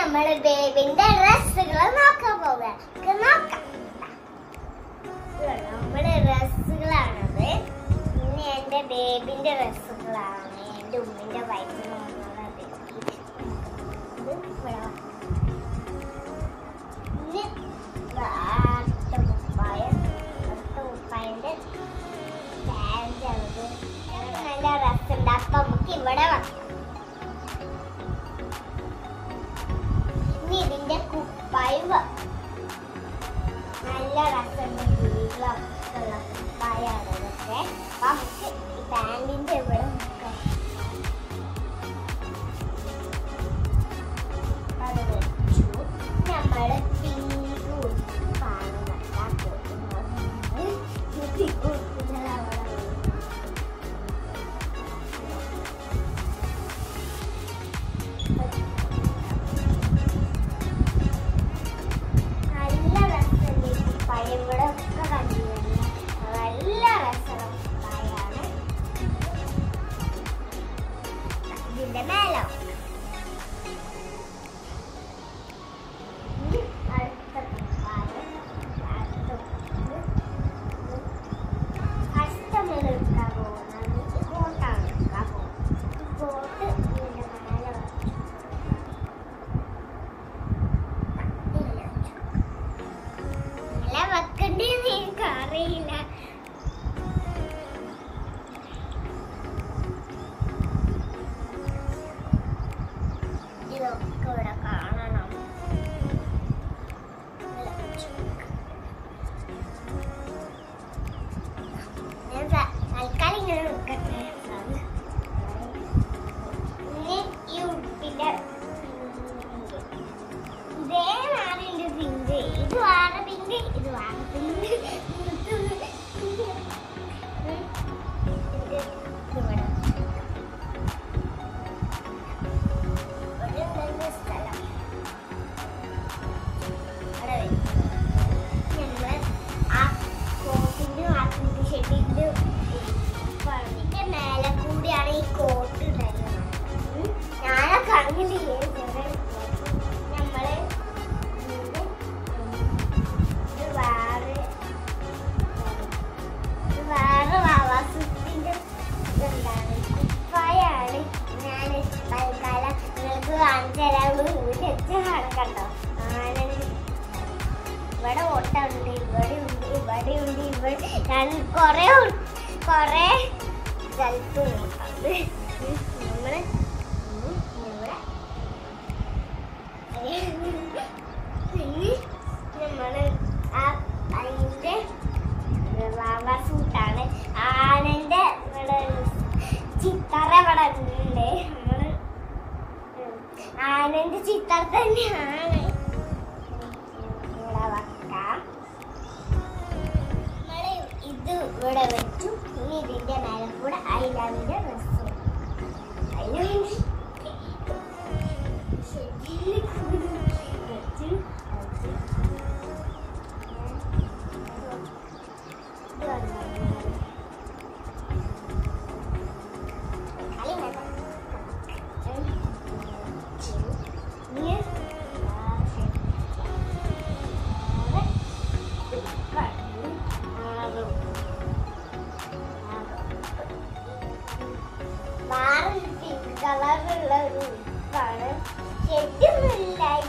നമ്മള് ബേബിന്റെ ഡ്രസ്സുകൾ നോക്കാൻ പോവുക നമുക്ക് നോക്കാം ഇത് നമ്മുടെ ഡ്രസ്സുകളാണത് പിന്നെ എന്റെ ബേബിന്റെ ഡ്രസ്സുകളാണ് എന്റെ ഉമ്മിന്റെ വയറ്റിൽ വന്നുള്ള ബേബി ഇത് ഇവിടെ വാ. ഇനി അടുത്ത കുപ്പായം അടുത്ത കുപ്പായന്റെ പാൻറ്റാണത് നല്ല ഡ്രസ്സുണ്ട് അപ്പൊ നമുക്ക് ഇവിടെ വെക്കാം ഇനി ഇതിന്റെ കുപ്പായം വെക്കാം. നല്ല രസമുണ്ട് നീളമൊക്കെ ഉള്ള കുപ്പായാണ് ഇതൊക്കെ അപ്പൊ നമുക്ക് ഈ പാന്റിന്റെ ഇവിടെ വെക്കാം. അത് വെച്ചു നമ്മള് പിങ്ക് കാണുന്ന നല്ല രസമുണ്ട് ഈ കുപ്പായം ഇവിടെ ഒക്കെ കണ്ടിരുന്നു നല്ല രസമുള്ള കുപ്പായാണ് ഇതിന്റെ മേലോ ഇനി അടുത്ത കുപ്പായം അടുത്ത കുപ്പായം. അടുത്ത നമ്മൾ എടുക്കാൻ പോകുന്നത് ഈ കോട്ടാണ് എടുക്കാൻ പോകുന്നത് ഈ കോട്ട് ഇതിന്റെ മേലെ വെച്ചു ഇല്ല വെച്ചു ഇങ്ങനെ വെക്കണ്ടെന്ന് എനിക്ക് അറിയില്ല ഇതൊക്കെ ഇവിടെ കാണണം ഇല്ല വെച്ചു. ഞാൻ ത- തൽക്കാലം ഇങ്ങനെ വെക്കട്ടെ ഇനി ഈ ഉടുപ്പിന്റെ ഇതേ നാലിന്റെ പിങ്ക് ഇത് വേറെ പിങ്ക് ഇത് വേറെ പിങ്ക് സ്ഥലം അവിടെ വെച്ചു. ഞങ്ങള് ആ കോട്ടിന്റെ ആ ഷെഡിന്റെ പണിന്റെ മേലെ കൂടിയാണ് ഈ കോട്ട് ഉണ്ടായിരുന്നത് ഉം. ഞാനൊക്കെ അങ്ങനെ നമ്മള് ഇത് ഇത് വേറെ ഇത് വേറെ വാവാസുത്തിന്റെ ഇതെന്താണ് കുപ്പായാണ് ഞാൻ തൽക്കാലം നിങ്ങൾക്ക് കാണിച്ചു തരാൻ കണ്ടോ ആനന്ദ് ഇവിടെ ഓട്ടമുണ്ട് ഇവിടെ ഉണ്ട് ഇവിടെ ഉണ്ട് ഇവിടെ ഞാൻ കൊറേ കൊറേ സ്ഥലത്ത് നോക്കാം നമ്മള് ഉം ഇവിടെ പിന്നെ നമ്മള് ആ അതിന്റെ വാവ സൂട്ടാണ് ആനന്റെ ഇവിടെ ചിത്തറ ഇവിടെ ഉണ്ട് നമ്മള് ഉം. ആനന്റെ ചിത്തറ തന്നെയാണ് ഇവിടെ വെക്കാം നമ്മള് ഇത് ഇവിടെ വെച്ചു ഇനി ഇതിന്റെ മേലെ കൂടെ ഐലവിന്റെ ഡ്രസ് ഐലവിന്റെ വെച്ചു വെച്ചു ഇത് വന്നു. കളി വേണ്ട. ഇനി വേറെ പിങ്ക് കളറുള്ള ഒരു ഉടുപ്പാണ് ശരിക്കൊന്നുമില്ല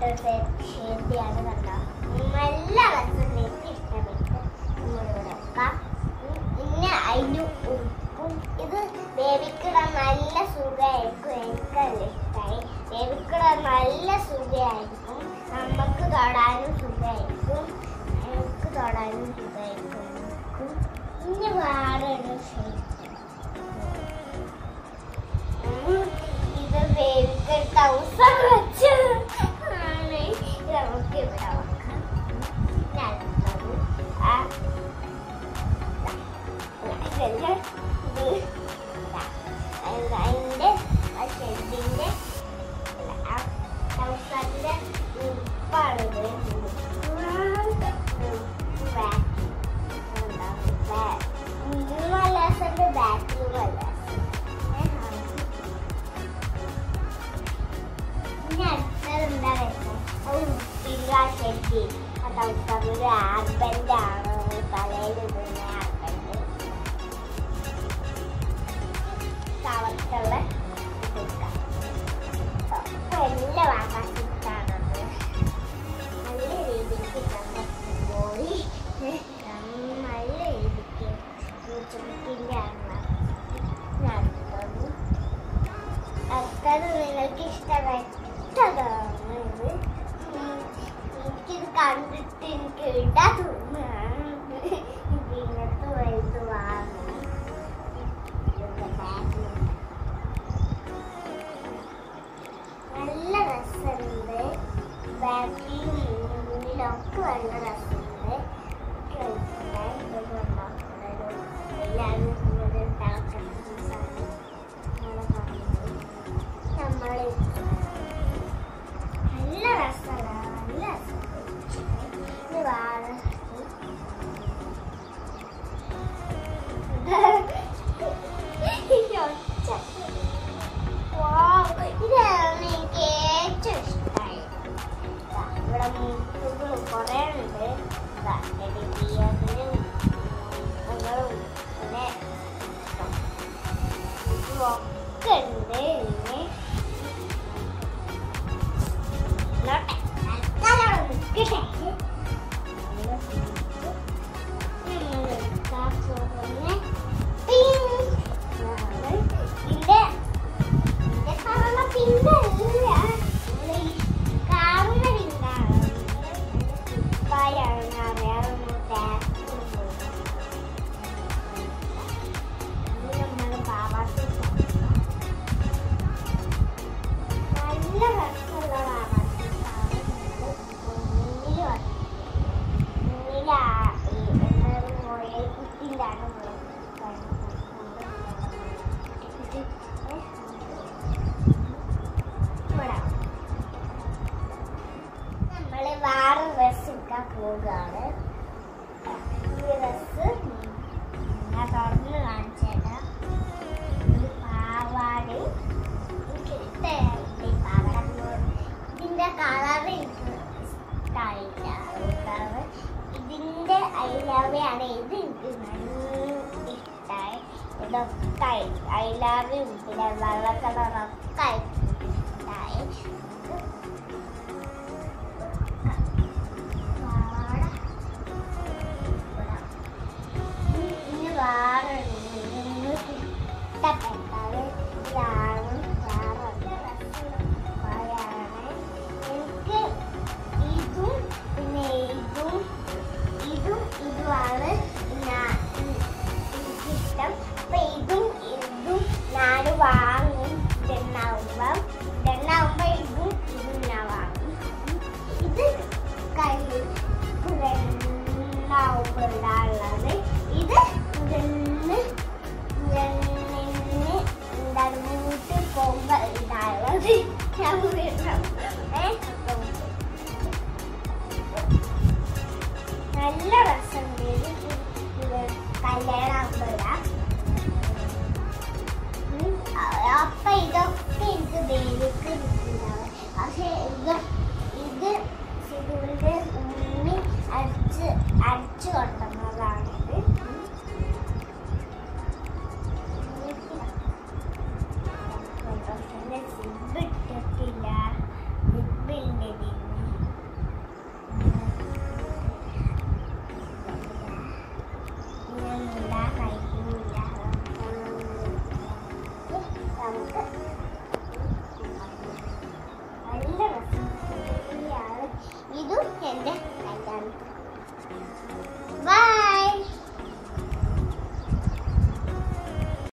ഷേപ്പിയാണ് കണ്ടോ നല്ല രസം എനിക്ക് ഇഷ്ടപ്പെട്ടു നമ്മളിവിടെ വെക്കാം ഉം, പിന്നെ അതിൻ്റെ ഉപ്പും ഇത് വേവിക്കിടാൻ നല്ല സുഖമായിരിക്കും എനിക്കല്ല ഇഷ്ടമായി വേവിക്കിടാൻ നല്ല സുഖമായിരിക്കും നമുക്ക് തൊടാനും സുഖമായിരിക്കും എനിക്ക് തൊടാനും സുഖമായിരിക്കും ഇനി വേറെ ഒരു ഷേപ്പ് ഉം, ഇത് വേവിക്കൽ ടൗസർ വെച്ച് ആണ് ഇത് നമുക്ക് ഇവിടെ വെക്കാം പിന്നെ അടുത്തത് ആ ഇതെല്ലാം ഇത് ഇതാ. അത് അതിന്റെ ആ ഷെഡിന്റെ ആ ടൗസറിന്റെ ഉപ്പാണിത് മൂന്നല്ല ബാക്കിൽ വല്ല ഇനി അടുത്തത് എന്താ വെച്ചാൽ അത് ഉപ്പില്ല ചെട്ടി അതൊക്കെ ഒരു ആർബൻ്റെ ആണ് തലയിൽ ഇടുന്ന ആർബൻ്റെ കവത്തുള്ള ഇതെടുക്കാം അപ്പൊ എല്ലാ ആകാശത്താണത് നല്ല രീതിക്ക് നമ്മൾ പോയി നല്ല രീതിക്ക് ചുമക്കിൻ്റെ ആണ് അടുത്തത് അടുത്തത് നിങ്ങൾക്ക് ഇഷ്ടപ്പെട്ടതാണ് ഇത് ഉം, എനിക്കിത് കണ്ടിട്ട് എനിക്ക് ഇടാ തോന്നുകയാണ് ഇങ്ങനത്തെ വലുത് വാങ്ങും ഇതിന്റെ ബാഗിലുണ്ട്. നല്ല രസമുണ്ട് ബാക്കിലും മുന്നിലൊക്കെ നല്ല രസമുണ്ട് എല്ലാവരും കൂടുതൽ തിളക്കുന്ന നമ്മൾ നല്ല രസമാണ് നല്ല രസം വേറെ ഇതാണ് എനിക്ക് ഏറ്റവും ഇഷ്ടമായത് ദാ ഇവിടെ മുത്തുകൾ കുറേ ഉണ്ട് ദാ ടെഡിബിയറിനും മുത്തുകളും പിന്നെ ദാ ഇതും ഒക്കെ ഉണ്ട് ഇനി നോട്ടെ തൽക്കാലം അവിടെ നിൽക്കട്ടെ നമ്മൾ എടുക്കാൻ പോകുന്ന പിങ്ക് ആണ്. ഇതിന്റെ ഇതിന്റെ കളറ് പിങ്ക് അല്ല നമ്മള് ഈ കാണുന്ന പിങ്കാണ് പായാണ് അറിയാവുന്ന നമ്മൾ ബാബാസ് നല്ല രസമുള്ള ബാബാസിസാണ് മുന്നിൽ മുന്നിൽ എന്താണ് മോയെ കുട്ടിയിലാണ് നമ്മള് വേറെ ഡ്രസ് എടുക്കാൻ പോവുകയാണ് ഈ ഡ്രസ് ഞാൻ തുറന്ന് കാണിച്ചേക്കാം ഒരു പാവാടയും എനിക്ക് ഇഷ്ടമായിട്ട് ഈ പാവാട ഇതിന്റെ കളർ എനിക്ക് ഇഷ്ടമായില്ല കളർ ഇതിന്റെ ഐലവയാണ് ഇത് എനിക്ക് നല്ല ഇഷ്ടമായി ഇതൊക്കെ ഐലവയും പിന്നെ വെള്ള കളറൊക്കെ ഇഷ്ടമായി പാവാട ഇനി വേറെ നിങ്ങൾക്ക് ഇഷ്ടപ്പെട്ടാൽ ഇതാണ് വേറെ പായാണ് എനിക്ക് ഇതും പിന്നെ ഇതും ഇതും ഇതുമാണ് ഞാൻ എനിക്കിഷ്ടം അപ്പൊ ഇതും ഇതും ഞാൻ വാങ്ങും ഇതെണ്ണാവുമ്പം ഇതെണ്ണാവുമ്പോ ഇതും ഇതും ഞാൻ വാങ്ങും ഇത് കൈ കുരണ്ടാവുമ്പോഴുള്ളത് ഇത് കുരന്ന് കുരന്നിന് എന്താണ് മൂട്ട് പോകുമ്പോ ഇതാണുള്ളത് ഞാൻ വീണ്ടും ഏ അപ്പം നല്ല രസമുണ്ട് ഇത് ഇത് കല്യാണമാകുമ്പോഴാ ഉം, അപ്പൊ ഇതൊക്കെ എനിക്ക് ബേബിക്ക് കിട്ടുന്നതാണ് പക്ഷെ ഇത് ഇത് സിധുവിന്റെ ഉമ്മി അടിച്ച് അടിച്ചു കൊണ്ടുവന്നതാണിത് സിബ് ഇട്ടിട്ടില്ല സിബിന്റെ എൻ്റെ